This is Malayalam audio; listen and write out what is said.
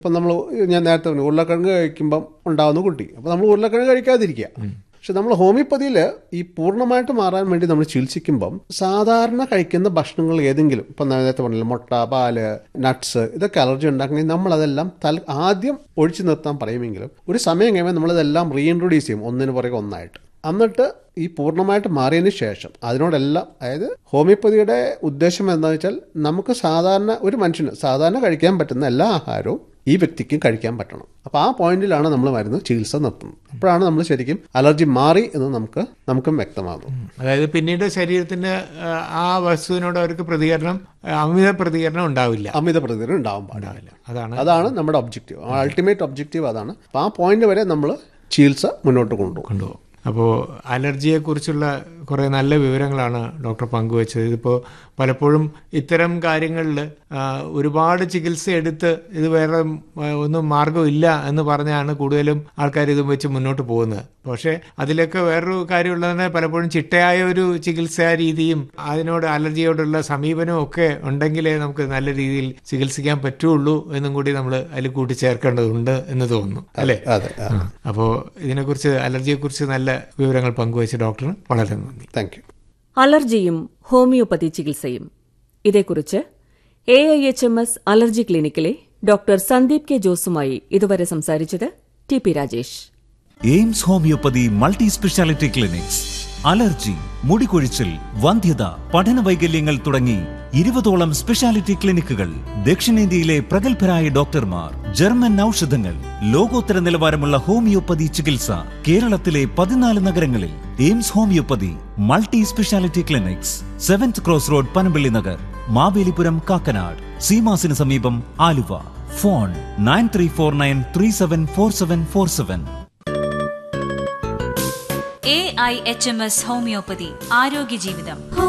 ഇപ്പം നമ്മൾ ഞാൻ നേരത്തെ പറഞ്ഞു ഉരുളക്കിഴങ്ങ് കഴിക്കുമ്പം ഉണ്ടാവുന്ന കുട്ടി അപ്പോൾ നമ്മൾ ഉരുളക്കിഴങ്ങ് കഴിക്കാതിരിക്കുക പക്ഷെ നമ്മൾ ഹോമിയോപ്പതിയിൽ ഈ പൂർണ്ണമായിട്ട് മാറാൻ വേണ്ടി നമ്മൾ ചികിത്സിക്കുമ്പം സാധാരണ കഴിക്കുന്ന ഭക്ഷണങ്ങൾ ഏതെങ്കിലും ഇപ്പം നേരത്തെ പറഞ്ഞില്ല മുട്ട പാല് നട്ട്സ് ഇതൊക്കെ അലർജി ഉണ്ടാക്കണമെങ്കിൽ നമ്മളതെല്ലാം തല ആദ്യം ഒഴിച്ചു നിർത്താൻ പറയുമെങ്കിലും ഒരു സമയം കഴിയുമ്പോൾ നമ്മളിതെല്ലാം റീഇൻട്രൊഡ്യൂസ് ചെയ്യും ഒന്നിന് പുറകെ ഒന്നായിട്ട് എന്നിട്ട് ഈ പൂർണ്ണമായിട്ട് മാറിയതിന് ശേഷം അതിനോടെല്ലാം അതായത് ഹോമിയോപ്പതിയുടെ ഉദ്ദേശം എന്താണെന്ന് വെച്ചാൽ നമുക്ക് സാധാരണ ഒരു മനുഷ്യന് സാധാരണ കഴിക്കാൻ പറ്റുന്ന എല്ലാ ആഹാരവും ഈ വ്യക്തിക്കും കഴിക്കാൻ പറ്റണം അപ്പോൾ ആ പോയിന്റിലാണ് നമ്മൾ മരുന്ന് ചികിത്സ നിർത്തുന്നത് അപ്പോഴാണ് നമ്മൾ ശരിക്കും അലർജി മാറി എന്ന് നമുക്ക് നമുക്കും വ്യക്തമാകും അതായത് പിന്നീട് ശരീരത്തിന്റെ ആ, ആ വസ്തുവിനോട് അവർക്ക് പ്രതികരണം ആ, അമിത പ്രതികരണം ഉണ്ടാവില്ല അമിത പ്രതികരണം ഉണ്ടാവാൻ പാടില്ല അതാണ് അതാണ് നമ്മുടെ ഒബ്ജക്റ്റീവ് അൾട്ടിമേറ്റ് ഒബ്ജക്റ്റീവ് അതാണ് അപ്പോൾ ആ പോയിന്റ് വരെ നമ്മൾ ചികിത്സ മുന്നോട്ട് കൊണ്ടുപോകും കൊണ്ടുപോകും അപ്പോൾ അലർജിയെക്കുറിച്ചുള്ള കുറേ നല്ല വിവരങ്ങളാണ് ഡോക്ടർ പങ്കുവച്ചത് ഇതിപ്പോൾ പലപ്പോഴും ഇത്തരം കാര്യങ്ങളിൽ ഒരുപാട് ചികിത്സ എടുത്ത് ഇത് വേറെ ആ, ഒന്നും മാർഗമില്ല എന്ന് പറഞ്ഞാണ് കൂടുതലും ആൾക്കാർ ഇതും വെച്ച് മുന്നോട്ട് പോകുന്നത് പക്ഷേ അതിലൊക്കെ വേറൊരു കാര്യമുള്ളതെന്ന് പലപ്പോഴും ചിട്ടയായ ഒരു ചികിത്സാ രീതിയും അതിനോട് അലർജിയോടുള്ള സമീപനവും ഒക്കെ ഉണ്ടെങ്കിലേ നമുക്ക് നല്ല രീതിയിൽ ചികിത്സിക്കാൻ പറ്റുള്ളൂ എന്നും കൂടി നമ്മൾ അതിൽ കൂട്ടിച്ചേർക്കേണ്ടതുണ്ട് എന്ന് തോന്നുന്നു അല്ലേ അതെ അപ്പോൾ ഇതിനെക്കുറിച്ച് അലർജിയെക്കുറിച്ച് നല്ല വിവരങ്ങൾ പങ്കുവച്ച ഡോക്ടറിന് വളരെ നന്ദി താങ്ക് യു അലർജിയും ഹോമിയോപ്പതി ചികിത്സയും ഇതേക്കുറിച്ച് A I H M S allergy ക്ലിനിക്കിലെ ഡോക്ടർ സന്ദീപ് കെ ജോസുമായി ഇതുവരെ സംസാരിച്ചത് T P Rajesh Aims homeopathy multi speciality clinics allergy മുടികൊഴിച്ചിൽ വന്ധ്യത പഠന വൈകല്യങ്ങൾ തുടങ്ങി ഇരുപതോളം സ്പെഷ്യാലിറ്റി ക്ലിനിക്കുകൾ ദക്ഷിണേന്ത്യയിലെ പ്രഗത്ഭരായ ഡോക്ടർമാർ ജർമ്മൻ ഔഷധങ്ങൾ ലോകോത്തര നിലവാരമുള്ള ഹോമിയോപ്പതി ചികിത്സ കേരളത്തിലെ പതിനാല് നഗരങ്ങളിൽ Aims homeopathy multi speciality clinics seventh cross road Panampilly Nagar Mavelipuram Kakkanad സീമാസിന് സമീപം Aluva phone nine three four nine three seven four seven four seven A I H M S homeopathy ആരോഗ്യ ജീവിതം